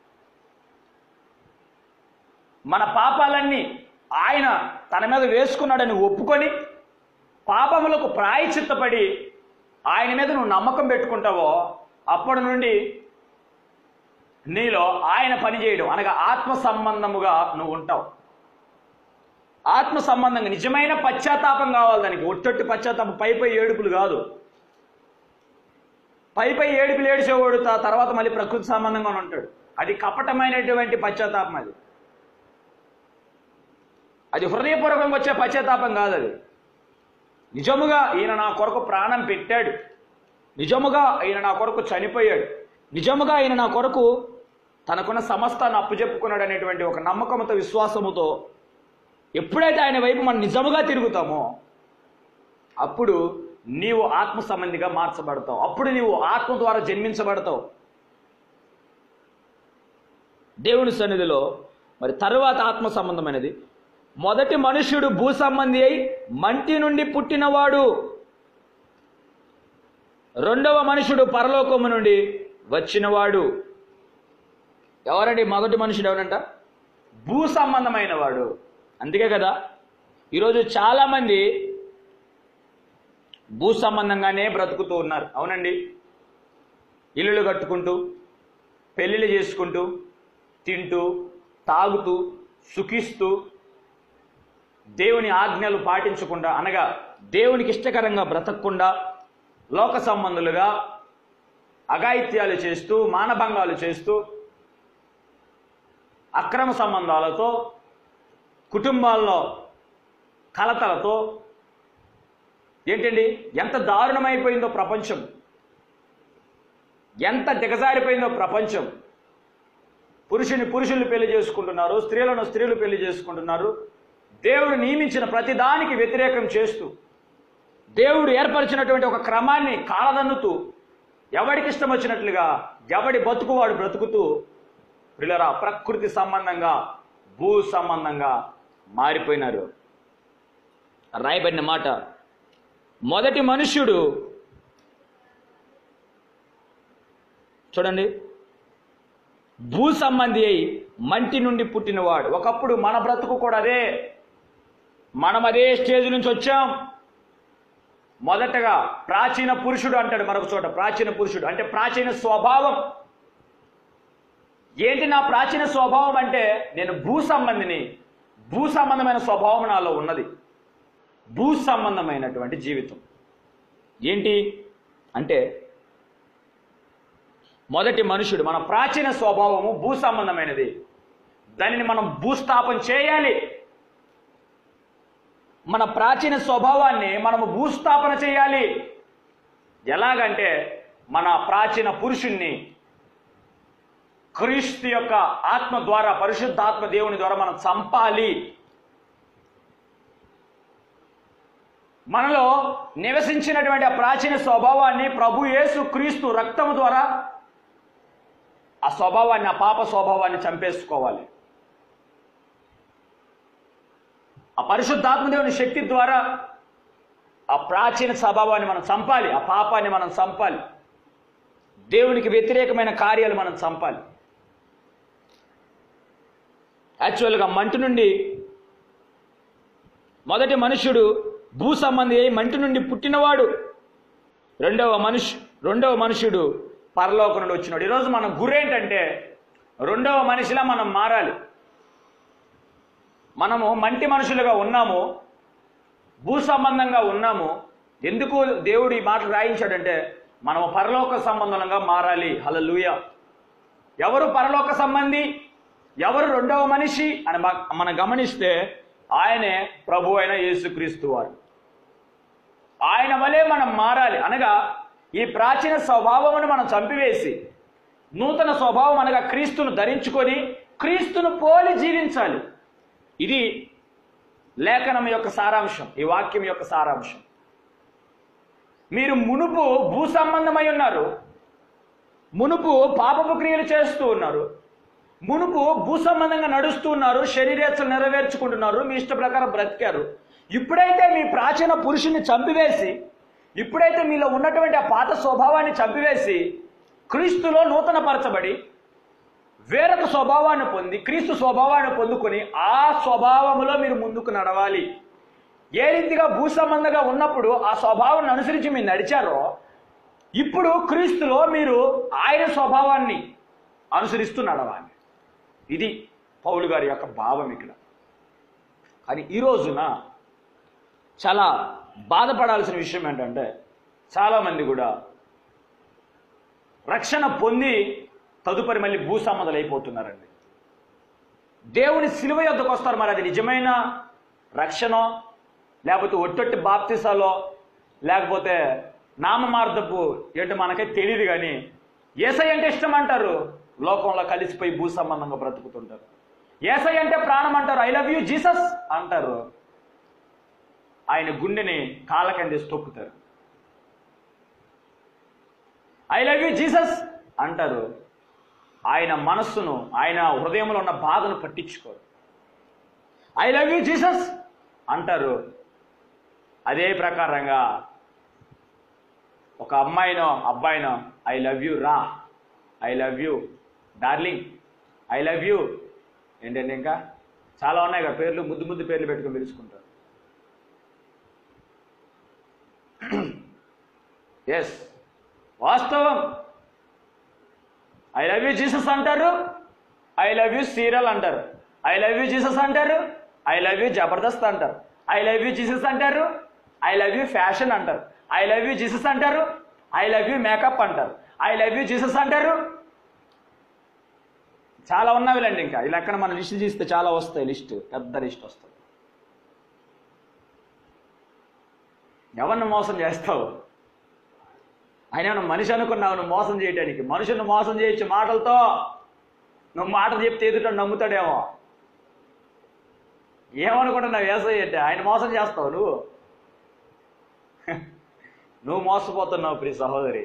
మన పాపాలన్నీ ఆయన తన మీద వేసుకున్నాడని ఒప్పుకొని పాపములకు ప్రాయచిత్తపడి ఆయన మీద నువ్వు నమ్మకం పెట్టుకుంటావో అప్పటి నుండి నీలో ఆయన పనిచేయడం అనగా ఆత్మ సంబంధముగా నువ్వు ఉంటావు ఆత్మ సంబంధంగా నిజమైన పశ్చాత్తాపం కావాలి దానికి ఒట్టొట్టి పశ్చాత్తాపం పై పై ఏడుపులు కాదు పై పై ఏడుపులు ఏడిచేవాడు త- తర్వాత మళ్ళీ ప్రకృతి సంబంధంగా ఉంటాడు అది కపటమైనటువంటి పశ్చాత్తాపం అది అది హృదయపూర్వకంగా వచ్చే పశ్చాత్తాపం కాదు అది నిజముగా ఈయన నా కొరకు ప్రాణం పెట్టాడు నిజముగా ఈయన నా కొరకు చనిపోయాడు నిజముగా ఈయన నా కొరకు తనకున్న సమస్తాన్ని అప్పుచెప్పుకున్నాడు అనేటువంటి ఒక నమ్మకంతో విశ్వాసముతో ఎప్పుడైతే ఆయన వైపు మనం నిజముగా తిరుగుతామో అప్పుడు నీవు ఆత్మ సంబంధిగా మార్చబడతావు అప్పుడు నీవు ఆత్మ ద్వారా జన్మించబడతావు దేవుని సన్నిధిలో మరి తరువాత ఆత్మ సంబంధమైనది మొదటి మనుష్యుడు భూ సంబంధి అయి మంటి నుండి పుట్టినవాడు రెండవ మనుషుడు పరలోకము నుండి వచ్చినవాడు ఎవరండి మొదటి మనుషుడు ఎవరంట భూ సంబంధమైన వాడు అందుకే కదా ఈరోజు చాలామంది భూ సంబంధంగానే బ్రతుకుతూ ఉన్నారు అవునండి ఇల్లులు కట్టుకుంటూ పెళ్ళిళ్ళు చేసుకుంటూ తింటూ తాగుతూ సుఖిస్తూ దేవుని ఆజ్ఞలు పాటించకుండా అనగా దేవునికి ఇష్టకరంగా బ్రతకకుండా లోక సంబంధులుగా అఘాయిత్యాలు చేస్తూ మానభంగాలు చేస్తూ అక్రమ సంబంధాలతో కుటుంబాల్లో కలతలతో ఏంటండి ఎంత దారుణమైపోయిందో ప్రపంచం ఎంత దిగజారిపోయిందో ప్రపంచం పురుషుని పురుషులు పెళ్లి చేసుకుంటున్నారు స్త్రీలను స్త్రీలు పెళ్లి చేసుకుంటున్నారు దేవుడు నియమించిన ప్రతి దానికి వ్యతిరేకం చేస్తూ దేవుడు ఏర్పరిచినటువంటి ఒక క్రమాన్ని కాలదన్నుతూ ఎవడికి ఇష్టం వచ్చినట్లుగా ఎవడి బతుకువాడు బ్రతుకుతూ పిల్లరా ప్రకృతి సంబంధంగా భూ సంబంధంగా మారిపోయినారు రాయబడిన మాట మొదటి మనుష్యుడు చూడండి భూ సంబంధి అయి మంటి నుండి పుట్టినవాడు ఒకప్పుడు మన బ్రతుకు కూడా అదే మనం అదే స్టేజ్ నుంచి వచ్చాం మొదటగా ప్రాచీన పురుషుడు అంటాడు మరొక చోట ప్రాచీన పురుషుడు అంటే ప్రాచీన స్వభావం ఏంటి నా ప్రాచీన స్వభావం అంటే నేను భూ సంబంధిని భూ సంబంధమైన స్వభావం నాలో ఉన్నది భూ సంబంధమైనటువంటి జీవితం ఏంటి అంటే మొదటి మనుషుడు మన ప్రాచీన స్వభావము భూ సంబంధమైనది దానిని మనం భూస్థాపన చేయాలి మన ప్రాచీన స్వభావాన్ని మనము భూస్థాపన చేయాలి ఎలాగంటే మన ప్రాచీన పురుషుణ్ణి క్రీస్తు యొక్క ఆత్మ ద్వారా పరిశుద్ధాత్మ దేవుని ద్వారా మనం చంపాలి మనలో నివసించినటువంటి ఆ ప్రాచీన స్వభావాన్ని ప్రభు యేసు క్రీస్తు రక్తము ద్వారా ఆ స్వభావాన్ని ఆ పాప స్వభావాన్ని చంపేసుకోవాలి ఆ పరిశుద్ధాత్మ దేవుని శక్తి ద్వారా ఆ ప్రాచీన స్వభావాన్ని మనం చంపాలి ఆ పాపాన్ని మనం చంపాలి దేవునికి వ్యతిరేకమైన కార్యాలు మనం చంపాలి యాక్చువల్గా మంటి నుండి మొదటి మనుష్యుడు భూ సంబంధి అయి మంటి నుండి పుట్టినవాడు రెండవ మనుషు రెండవ మనుషుడు పరలోకం నుండి వచ్చినాడు ఈరోజు మన గురేంటంటే రెండవ మనిషిలా మనం మారాలి మనము మంటి మనుషులుగా ఉన్నాము భూ సంబంధంగా ఉన్నాము ఎందుకు దేవుడు ఈ మాటలు రాయించాడంటే మనము పరలోక సంబంధంగా మారాలి హల్లెలూయ ఎవరు పరలోక సంబంధి ఎవరు రెండవ మనిషి అని మ- మనం గమనిస్తే ఆయనే ప్రభు అయిన యేసుక్రీస్తు వారు ఆయన వలె మనం మారాలి అనగా ఈ ప్రాచీన స్వభావమును మనం చంపివేసి నూతన స్వభావం అనగా క్రీస్తును ధరించుకొని క్రీస్తును పోలి జీవించాలి ఇది లేఖనం యొక్క సారాంశం ఈ వాక్యం యొక్క సారాంశం మీరు మునుపు భూ సంబంధమై ఉన్నారు మునుపు పాపపు క్రియలు చేస్తూ ఉన్నారు మునుపు భూ సంబంధంగా నడుస్తూ ఉన్నారు శరీరేచ్ఛలు నెరవేర్చుకుంటున్నారు మీ ఇష్ట ప్రకారం బ్రతికారు ఇప్పుడైతే మీ ప్రాచీన పురుషుని చంపివేసి ఇప్పుడైతే మీలో ఉన్నటువంటి ఆ పాత స్వభావాన్ని చంపివేసి క్రీస్తులో నూతన పరచబడి వేరొక స్వభావాన్ని పొంది క్రీస్తు స్వభావాన్ని పొందుకొని ఆ స్వభావములో మీరు ముందుకు నడవాలి ఏ రీతిగా భూ సంబంధంగా ఉన్నప్పుడు ఆ స్వభావాన్ని అనుసరించి మీరు నడిచారో ఇప్పుడు క్రీస్తులో మీరు ఆయన స్వభావాన్ని అనుసరిస్తూ నడవాలి ఇది పౌలు గారి యొక్క భావం ఇక్కడ కానీ ఈ రోజున చాలా బాధపడాల్సిన విషయం ఏంటంటే చాలామంది కూడా రక్షణ పొంది తదుపరి మళ్ళీ భూసమ్మదలు అయిపోతున్నారండి దేవుని సిలువ యొద్దకు వస్తారు మరి అది నిజమైన రక్షణ లేకపోతే ఒట్టొట్టి బాప్తిసాలో లేకపోతే నామమార్దపు ఏంటో మనకే తెలియదు కానీ ఏసై అంటే ఇష్టం అంటారు లోకంలో కలిసిపోయి భూ సంబంధంగా బ్రతుకుతుంటారు ఏసై అంటే ప్రాణం అంటారు ఐ లవ్ యూ జీసస్ అంటారు ఆయన గుండెని కాళ్ళ కిందేసి తొక్కుతారు ఐ లవ్ యూ జీసస్ అంటారు ఆయన మనస్సును ఆయన హృదయంలో ఉన్న బాధను పట్టించుకోరు ఐ లవ్ యూ జీసస్ అంటారు అదే ప్రకారంగా ఒక అమ్మాయినో అబ్బాయినో ఐ లవ్ యూ రా I love you darling I love you ఏంటంటే ఇంకా చాలా ఉన్నాయి కదా పేర్లు ముద్దు ముద్దు పేర్లు పెట్టుకొని పిలుచుకుంటారు ఎస్ వాస్తవం ఐ లవ్ యూ జీసస్ అంటారు ఐ లవ్ యూ సీరియల్ అంటారు ఐ లవ్ యూ జీసస్ అంటారు ఐ లవ్ యూ జబర్దస్త్ అంటారు ఐ లవ్ యూ జీసస్ అంటారు ఐ లవ్ యూ ఫ్యాషన్ అంటారు ఐ లవ్ యూ జీసస్ అంటారు ఐ లవ్ యూ మేకప్ అంటారు I love you Jesus అంటారు చాలా ఉన్నవిలేండి ఇంకా ఇలా ఎక్కడ మన లిస్ట్ తీస్తే చాలా వస్తాయి లిస్ట్ పెద్ద లిస్ట్ వస్తుంది ఎవరిని మోసం చేస్తావు ఆయన ఏమన్నా మనిషి అనుకున్నావు నువ్వు మోసం చేయడానికి మనుషుని మోసం చేయొచ్చు మాటలతో నువ్వు మాటలు చెప్తే ఎదుట నమ్ముతాడేమో ఏమనుకుంటున్నావు వ్యవసాయం అంటే ఆయన మోసం చేస్తావు నువ్వు నువ్వు మోసపోతున్నావు ప్రియ సహోదరి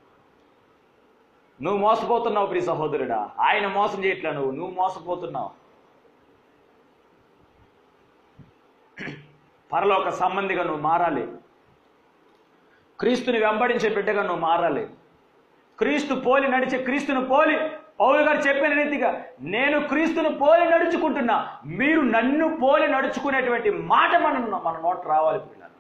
నువ్వు మోసపోతున్నావు ప్రియ సహోదరుడా ఆయన మోసం చేయట్లా నువ్వు నువ్వు మోసపోతున్నావు పరలోక సంబంధిగా నువ్వు మారాలి క్రీస్తుని వెంబడించే బిడ్డగా నువ్వు మారాలి క్రీస్తు పోలి నడిచే క్రీస్తును పోలి పౌలు గారు చెప్పిన రీతిగా నేను క్రీస్తును పోలి నడుచుకుంటున్నా మీరు నన్ను పోలి నడుచుకునేటువంటి మాట మన మన నోట రావాలి పిల్లలు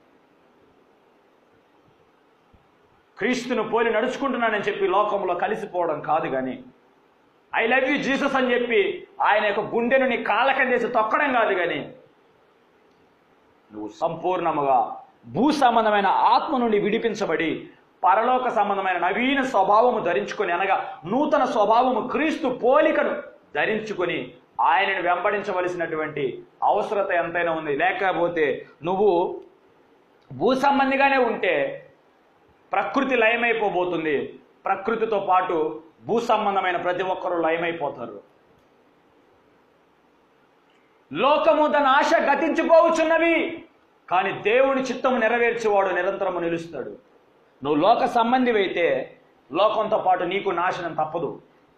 క్రీస్తును పోలి నడుచుకుంటున్నానని చెప్పి లోకంలో కలిసిపోవడం కాదు కానీ ఐ లవ్ యూ జీసస్ అని చెప్పి ఆయన యొక్క గుండెను నీ కాలకందేసి తొక్కడం కాదు కానీ నువ్వు సంపూర్ణముగా భూ సంబంధమైన ఆత్మ నుండి విడిపించబడి పరలోక సంబంధమైన నవీన స్వభావము ధరించుకొని అనగా నూతన స్వభావము క్రీస్తు పోలికను ధరించుకొని ఆయనను వెంబడించవలసినటువంటి అవసరత ఎంతైనా ఉంది లేకపోతే నువ్వు భూ సంబంధిగానే ఉంటే ప్రకృతి లయమైపోబోతుంది ప్రకృతితో పాటు భూ సంబంధమైన ప్రతి ఒక్కరూ లయమైపోతారు లోకము తన ఆశ గతించిపోవచ్చున్నవి కానీ దేవుని చిత్తము నెరవేర్చేవాడు నిరంతరము నిలుస్తాడు నువ్వు లోక సంబంధివైతే లోకంతో పాటు నీకు నాశనం తప్పదు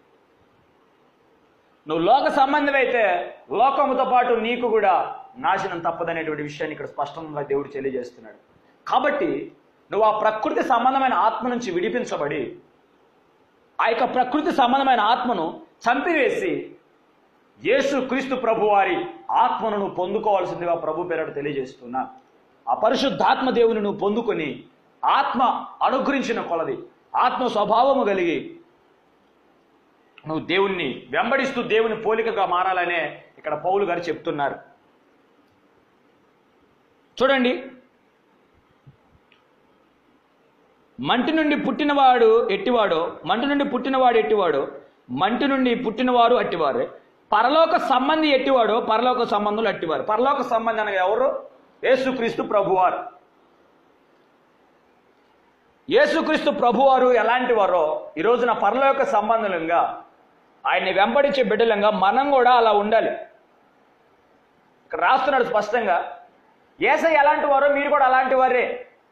నువ్వు లోక సంబంధివైతే లోకముతో పాటు నీకు కూడా నాశనం తప్పదనేటువంటి విషయాన్ని ఇక్కడ స్పష్టంగా దేవుడు తెలియజేస్తున్నాడు కాబట్టి నువ్వు ఆ ప్రకృతి సంబంధమైన ఆత్మ నుంచి విడిపించబడి ఆ యొక్క ప్రకృతి సంబంధమైన ఆత్మను చంపివేసి యేసు క్రీస్తు ప్రభు వారి ఆత్మను నువ్వు పొందుకోవాల్సిందిగా ప్రభు పేరట తెలియజేస్తున్నా ఆ పరిశుద్ధాత్మ దేవుని నువ్వు పొందుకొని ఆత్మ అనుగ్రహించిన కొలది ఆత్మ స్వభావము కలిగి నువ్వు దేవుణ్ణి వెంబడిస్తూ దేవుని పోలికగా మారాలనే ఇక్కడ పౌలు గారు చెప్తున్నారు చూడండి మంటి నుండి పుట్టినవాడు ఎట్టివాడో మంటి నుండి పుట్టినవాడు ఎట్టివాడో మంటి నుండి పుట్టినవారు అట్టివారే పరలోక సంబంధి ఎట్టివాడో పరలోక సంబంధులు అట్టివారు పరలోక సంబంధి అనగా ఎవరు యేసుక్రీస్తు ప్రభువారు యేసుక్రీస్తు ప్రభువారు ఎలాంటి వారో ఈ రోజున పరలోక సంబంధులంగా ఆయన్ని వెంబడించే బిడ్డలంగా మనం కూడా అలా ఉండాలి ఇక్కడ రాస్తున్నాడు స్పష్టంగా ఏసై ఎలాంటి వారో మీరు కూడా అలాంటి వారే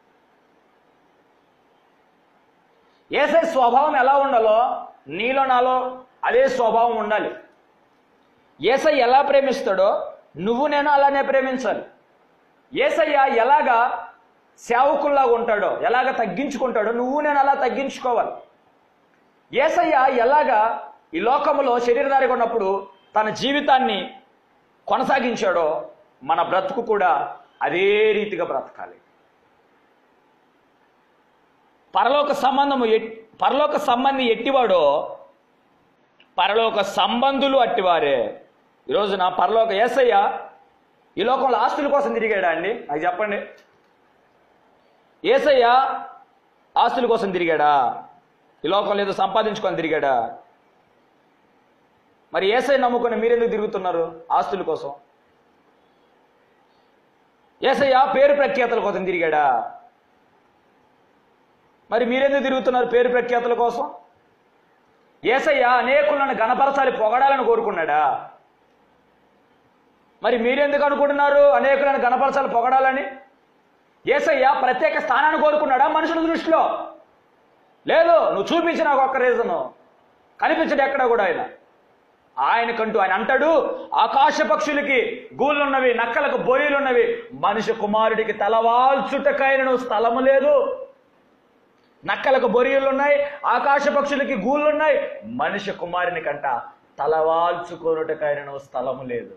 ఏసై స్వభావం ఎలా ఉండాలో నీలో నాలో అదే స్వభావం ఉండాలి ఏసై ఎలా ప్రేమిస్తాడో నువ్వు నేను అలానే ప్రేమించాలి ఏసయ్య ఎలాగా సేవకుల్లాగా ఉంటాడో ఎలాగ తగ్గించుకుంటాడో నువ్వు నేను అలా తగ్గించుకోవాలి ఏసయ్య ఎలాగా ఈ లోకములో శరీరధారిగా ఉన్నప్పుడు తన జీవితాన్ని కొనసాగించాడో మన బ్రతుకు కూడా అదే రీతిగా బ్రతకాలి పరలోక సంబంధము ఎట్- పరలోక సంబంధి ఎట్టివాడో పరలోక సంబంధులు అట్టివారే ఈరోజు నా పరలోక ఏసయ్య ఈ లోకంలో ఆస్తుల కోసం తిరిగాడా అండి నాకు చెప్పండి ఏసయ్య ఆస్తుల కోసం తిరిగాడా ఈ లోకంలో ఏదో సంపాదించుకొని తిరిగాడా మరి ఏసై నమ్ముకొని మీరెందుకు తిరుగుతున్నారు ఆస్తుల కోసం ఏసయ్య పేరు ప్రఖ్యాతల కోసం తిరిగాడా మరి మీరెందుకు తిరుగుతున్నారు పేరు ప్రఖ్యాతుల కోసం ఏసయ్య అనేకులను గణపరచాలి పొగడాలని కోరుకున్నాడా మరి మీరెందుకు అనుకుంటున్నారు అనేకులను గణపరచాలి పొగడాలని ఏసయ్య ప్రత్యేక స్థానాన్ని కోరుకున్నాడా మనుషుల దృష్టిలో లేదు నువ్వు చూపించిన నాకు ఒక్క రీజను కనిపించడు ఎక్కడ కూడా ఆయన ఆయనకంటూ ఆయన అంటాడు ఆకాశ పక్షులకి గూళ్ళున్నవి నక్కలకు బొరియలున్నవి మనిషి కుమారుడికి తలవాల్చుటకైన స్థలము లేదు నక్కలకు బొరియలు ఉన్నాయి ఆకాశ పక్షులకి గూళ్ళున్నాయి మనిషి కుమారుని కంట తలవాల్చుకొనుటకైన స్థలము లేదు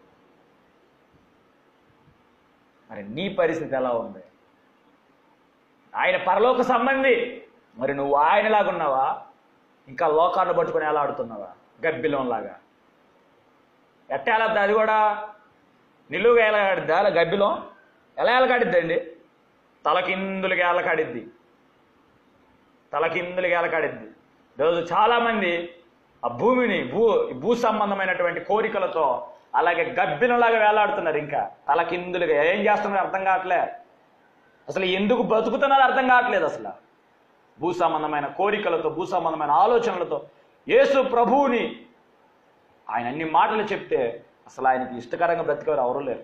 మరి నీ పరిస్థితి ఎలా ఉంది ఆయన పరలోక సంబంధి మరి నువ్వు ఆయనలాగున్నావా ఇంకా లోకాన్ని పట్టుకొని ఎలా ఆడుతున్నావా గబ్బిలంలాగా ఎట్ట ఎలాద్దా అది కూడా నిలువుగా ఎలాగాడిద్దా అలా గబ్బిలం ఎలా ఎలగాడిద్దండి తలకిందులుగా ఎలకాడిద్ది తలకిందులుగా ఎలకాడిద్ది ఈరోజు చాలామంది ఆ భూమిని భూ భూ సంబంధమైనటువంటి కోరికలతో అలాగే గబ్బిలంలాగా వేలాడుతున్నారు ఇంకా తలకిందులుగా ఏం చేస్తున్నారు అర్థం కావట్లే అసలు ఎందుకు బతుకుతున్నారో అర్థం కావట్లేదు అసలు భూ సంబంధమైన కోరికలతో భూ సంబంధమైన ఆలోచనలతో యేసు ప్రభువుని ఆయన అన్ని మాటలు చెప్తే అసలు ఆయనకి ఇష్టకరంగా బ్రతికేవారు ఎవరు లేరు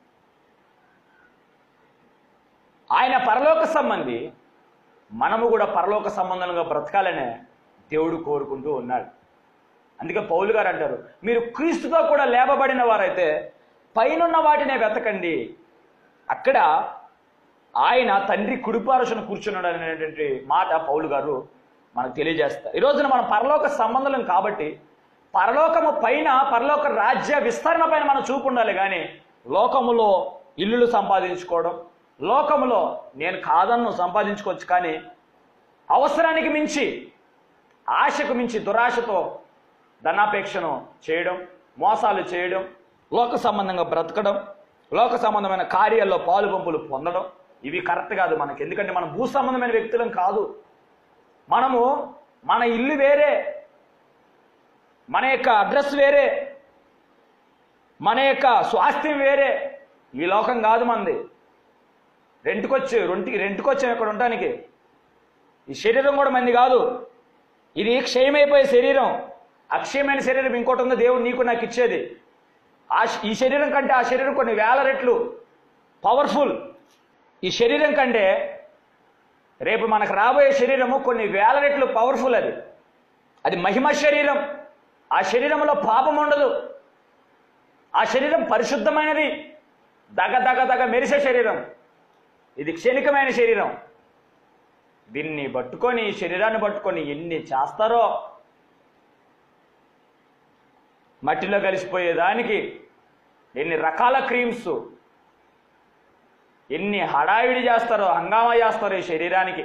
ఆయన పరలోక సంబంధి మనము కూడా పరలోక సంబంధంగా బ్రతకాలనే దేవుడు కోరుకుంటూ ఉన్నాడు అందుకే పౌలు గారు అంటారు మీరు క్రీస్తుతో కూడా లేపబడిన వారైతే పైనున్న వాటినే వెతకండి అక్కడ ఆయన తండ్రి కుడిపారసున కూర్చున్నాడు అనేటువంటి మాట పౌలు గారు మనకు తెలియజేస్తారు ఈ రోజున మనం పరలోక సంబంధం కాబట్టి పరలోకము పైన పరలోక రాజ్య విస్తరణ పైన మనం చూపు ఉండాలి కానీ లోకములో ఇల్లులు సంపాదించుకోవడం లోకములో నేను కాదన్ను సంపాదించుకోవచ్చు కానీ అవసరానికి మించి ఆశకు మించి దురాశతో ధనాపేక్షను చేయడం మోసాలు చేయడం లోక సంబంధంగా బ్రతకడం లోక సంబంధమైన కార్యాల్లో పాలు పంపులు పొందడం ఇవి కరెక్ట్ కాదు మనకి ఎందుకంటే మనం భూ సంబంధమైన వ్యక్తులం కాదు మనము మన ఇల్లు వేరే మన యొక్క అడ్రస్ వేరే మన యొక్క స్వాస్థ్యం వేరే ఈ లోకం కాదు మనది రెంట్కొచ్చి రెంట్కి రెంట్కొచ్చాం ఇక్కడ ఉండటానికి ఈ శరీరం కూడా మంది కాదు ఇది క్షయమైపోయే శరీరం అక్షయమైన శరీరం ఇంకోటి ఉంది దేవుడు నీకు నాకు ఇచ్చేది ఆ శ- ఈ శరీరం కంటే ఆ శరీరం కొన్ని వేల రెట్లు పవర్ఫుల్ ఈ శరీరం కంటే రేపు మనకు రాబోయే శరీరము కొన్ని వేల రెట్లు పవర్ఫుల్ అది అది మహిమ శరీరం ఆ శరీరంలో పాపం ఉండదు ఆ శరీరం పరిశుద్ధమైనది దగ దగ దగ మెరిసే శరీరం ఇది క్షణికమైన శరీరం దీన్ని పట్టుకొని ఈ శరీరాన్ని పట్టుకొని ఎన్ని చేస్తారో మట్టిలో కలిసిపోయేదానికి ఎన్ని రకాల క్రీమ్స్ ఎన్ని హడావిడి చేస్తారో హంగామా చేస్తారో ఈ శరీరానికి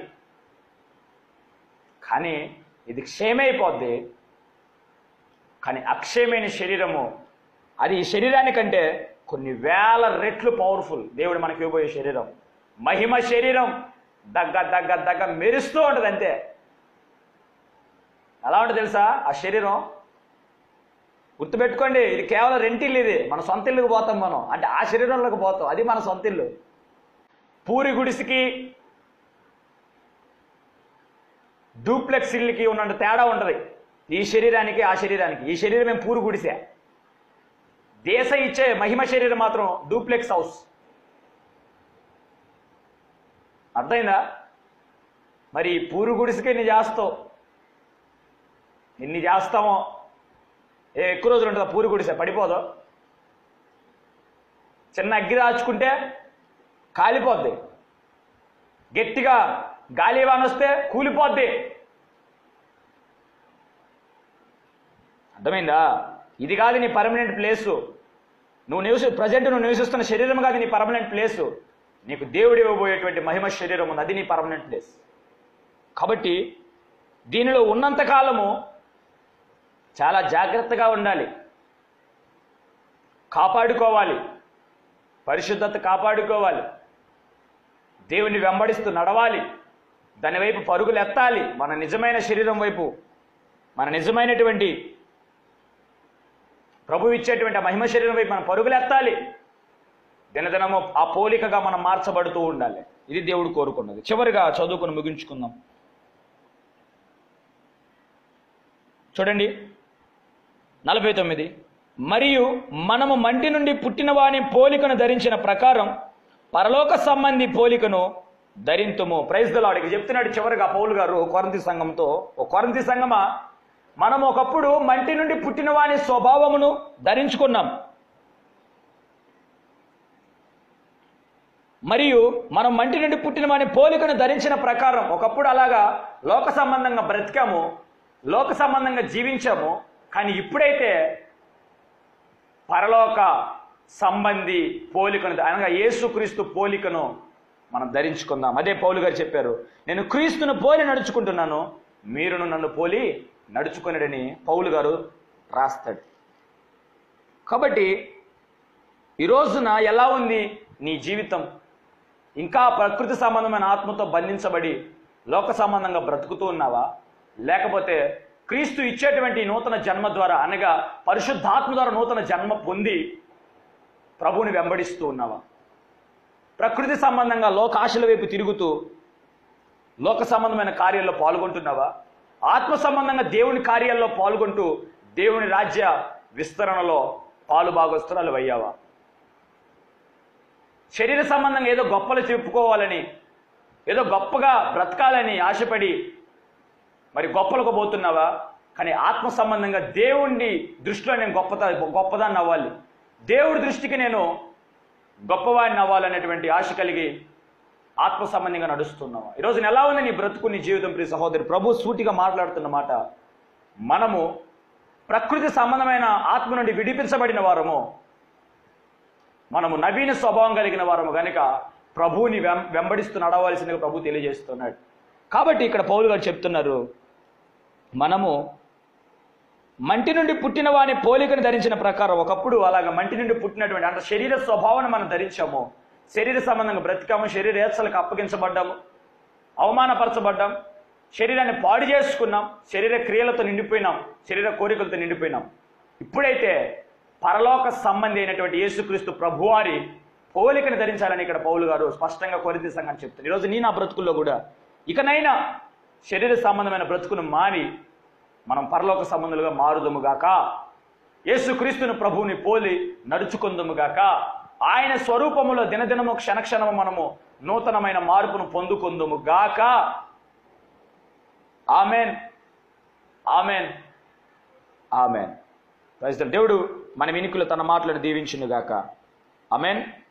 కానీ ఇది క్షయమైపోద్ది కానీ అక్షయమైన శరీరము అది ఈ శరీరానికంటే కొన్ని వేల రెట్లు పవర్ఫుల్ దేవుడు మనకి ఇవ్వబోయే శరీరం మహిమ శరీరం దగ్గ దగ్గ దగ్గ మెరుస్తూ ఉంటుంది అంతే ఎలా ఉంటుంది తెలుసా ఆ శరీరం గుర్తుపెట్టుకోండి ఇది కేవలం రెంటిల్లు ఇది మన సొంత ఇల్లుకి పోతాం మనం అంటే ఆ శరీరంలోకి పోతాం అది మన సొంత ఇల్లు పూరి గుడిసికి డూప్లెక్స్ ఇల్లుకి ఉన్నంత తేడా ఉంటుంది ఈ శరీరానికి ఆ శరీరానికి ఈ శరీరం మేము పూరు గుడిసే దేశ ఇచ్చే మహిమ శరీరం మాత్రం డూప్లెక్స్ హౌస్ అర్థమైందా మరి ఈ పూరు గుడిసెకి ఎన్ని చేస్తావు ఎన్ని చేస్తామో ఏ ఎక్కువ రోజులు ఉంటుందా పూరి గుడిసె పడిపోదు చిన్న అగ్గి రాచుకుంటే కాలిపోద్ది గట్టిగా గాలివాన వస్తే కూలిపోద్ది అర్థమైందా ఇది కాదు నీ పర్మనెంట్ ప్లేసు నువ్వు నివసి ప్రజెంట్ నువ్వు నివసిస్తున్న శరీరం కాదు నీ పర్మనెంట్ ప్లేసు నీకు దేవుడు ఇవ్వబోయేటువంటి మహిమ శరీరం ఉంది అది నీ పర్మనెంట్ ప్లేస్ కాబట్టి దీనిలో ఉన్నంత కాలము చాలా జాగ్రత్తగా ఉండాలి కాపాడుకోవాలి పరిశుద్ధత కాపాడుకోవాలి దేవుని వెంబడిస్తూ నడవాలి దాని వైపు పరుగులు ఎత్తాలి మన నిజమైన శరీరం వైపు మన నిజమైనటువంటి ప్రభు ఇచ్చేటువంటి ఆ మహిమ శరీరం వైపు మనం పరుగులు ఎత్తాలి దినదినము ఆ పోలికగా మనం మార్చబడుతూ ఉండాలి ఇది దేవుడు కోరుకున్నది చివరిగా చదువుకుని ముగించుకుందాం చూడండి నలభై తొమ్మిది మరియు మనము మంటి నుండి పుట్టిన వాని పోలికను ధరించిన ప్రకారం పరలోక సంబంధి పోలికను ధరింతుము ప్రైజ్ దలాడికి చెప్తున్నాడు చివరిగా పౌలు గారు కొరంతి సంఘంతో ఓ కొరంతి సంఘమా మనం ఒకప్పుడు మంటి నుండి పుట్టిన వాని స్వభావమును ధరించుకున్నాం మరియు మనం మంటి నుండి పుట్టిన వాని పోలికను ధరించిన ప్రకారం ఒకప్పుడు అలాగా లోక సంబంధంగా బ్రతికాము లోక సంబంధంగా జీవించాము కానీ ఇప్పుడైతే పరలోక సంబంధి పోలికను అనగా యేసుక్రీస్తు పోలికను మనం ధరించుకుందాం అదే పౌలు గారు చెప్పారు నేను క్రీస్తును పోలి నడుచుకుంటున్నాను మీరును నన్ను పోలి నడుచుకున్నాడని పౌలు గారు రాస్తాడు కాబట్టి ఈ రోజున ఎలా ఉంది నీ జీవితం ఇంకా ప్రకృతి సంబంధమైన ఆత్మతో బంధించబడి లోక సంబంధంగా బ్రతుకుతూ ఉన్నావా లేకపోతే క్రీస్తు ఇచ్చేటువంటి నూతన జన్మ ద్వారా అనగా పరిశుద్ధాత్మ ద్వారా నూతన జన్మ పొంది ప్రభువుని వెంబడిస్తూ ఉన్నావా ప్రకృతి సంబంధంగా లోకాశల వైపు తిరుగుతూ లోక సంబంధమైన కార్యాల్లో పాల్గొంటున్నావా ఆత్మ సంబంధంగా దేవుని కార్యాల్లో పాల్గొంటూ దేవుని రాజ్య విస్తరణలో పాలు భాగస్తురాలు అయ్యావా శరీర సంబంధంగా ఏదో గొప్పలు చెప్పుకోవాలని ఏదో గొప్పగా బ్రతకాలని ఆశపడి మరి గొప్పలకు పోతున్నావా కానీ ఆత్మ సంబంధంగా దేవుడి దృష్టిలో నేను గొప్పత గొప్పదాన్ని అవ్వాలి దేవుడి దృష్టికి నేను గొప్పవాడిని అవ్వాలనేటువంటి ఆశ కలిగి ఆత్మ సంబంధంగా నడుస్తున్నావా ఈరోజు ఎలా ఉంది నీ బ్రతుకు నీ జీవితం ప్రియ సహోదరి ప్రభు సూటిగా మాట్లాడుతున్న మాట మనము ప్రకృతి సంబంధమైన ఆత్మ నుండి విడిపించబడిన వారము మనము నవీన స్వభావం కలిగిన వారము గనుక ప్రభువుని వెం వెంబడిస్తూ నడవలసిందిగా ప్రభు తెలియజేస్తున్నాడు కాబట్టి ఇక్కడ పౌలు గారు చెప్తున్నారు మనము మంటి నుండి పుట్టిన వాని పోలికను ధరించిన ప్రకారం ఒకప్పుడు అలాగ మంటి నుండి పుట్టినటువంటి అంటే శరీర స్వభావాన్ని మనం ధరించాము శరీర సంబంధంగా బ్రతికాము శరీర ఏత్సలకు అప్పగించబడ్డాము అవమానపరచబడ్డాం శరీరాన్ని పాడు చేసుకున్నాం శరీర క్రియలతో నిండిపోయినాం శరీర కోరికలతో నిండిపోయినాం ఇప్పుడైతే పరలోక సంబంధి అయినటువంటి యేసుక్రీస్తు ప్రభువారి పోలికను ధరించాలని ఇక్కడ పౌలు గారు స్పష్టంగా కొరింథీ సంఘాన్ని చెప్తారు ఈరోజు నీ నా బ్రతుకుల్లో కూడా ఇకనైనా శరీర సంబంధమైన బ్రతుకును మారి మనం పరలోక సంబంధులుగా మారుదుము గాక యేసుక్రీస్తును ప్రభువుని పోలి నడుచుకుందుము గాక ఆయన స్వరూపములో దినదినము క్షణక్షణము మనము నూతనమైన మార్పును పొందుకుందుము గాక ఆమెన్ ఆమెన్ ఆమెన్ ప్రస్తుతం దేవుడు మన వినికులు తన మాటలను దీవించును గాక ఆమెన్